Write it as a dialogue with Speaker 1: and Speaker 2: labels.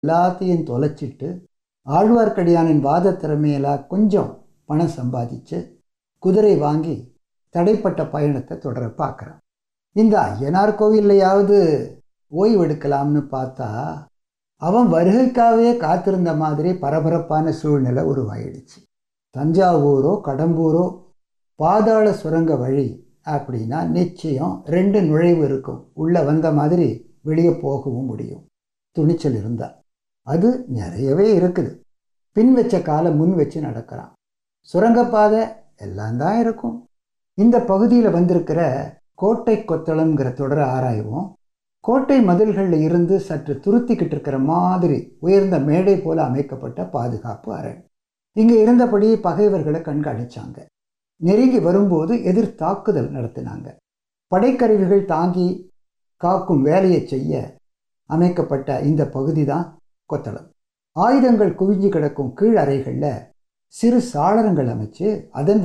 Speaker 1: எல்லாத்தையும் தொலைச்சிட்டு ஆழ்வார்க்கடியானின் வாத திறமையெல்லாம் கொஞ்சம் பணம் சம்பாதிச்சு குதிரை வாங்கி தடைப்பட்ட பயணத்தை தொடர பார்க்குறான் இந்த ஐயனார் கோவில்லையாவது ஓய்வெடுக்கலாம்னு பார்த்தா அவன் வருகைக்காகவே காத்திருந்த மாதிரி பரபரப்பான சூழ்நிலை உருவாயிடுச்சு தஞ்சாவூரோ கடம்பூரோ பாதாள சுரங்க வழி அப்படின்னா நிச்சயம் ரெண்டு நுழைவு இருக்கும் உள்ளே வந்த மாதிரி வெளியே போகவும் முடியும் துணிச்சல் இருந்தா அது நிறையவே இருக்குது பின் வச்ச காலை முன் வச்சு நடக்கிறான் சுரங்கப்பாதை எல்லாம் தான் இருக்கும் இந்த பகுதியில் வந்திருக்கிற கோட்டை கொத்தளம்ங்கிற தொடரை ஆராய்வோம் கோட்டை மதில்களில் இருந்து சற்று துருத்திக்கிட்டு இருக்கிற மாதிரி உயர்ந்த மேடை போல அமைக்கப்பட்ட பாதுகாப்பு அரண் இங்கே இருந்தபடி பகைவர்களை கண்காணிச்சாங்க நெருங்கி வரும்போது எதிர் தாக்குதல் நடத்தினாங்க படைக்கருவிகள் தாங்கி காக்கும் வேலையை செய்ய அமைக்கப்பட்ட இந்த பகுதி தான் கொத்தளம் ஆயுதங்கள் குவிஞ்சு கிடக்கும் கீழ் அறைகளில் சிறு சாளரங்கள் அமைச்சு அதன்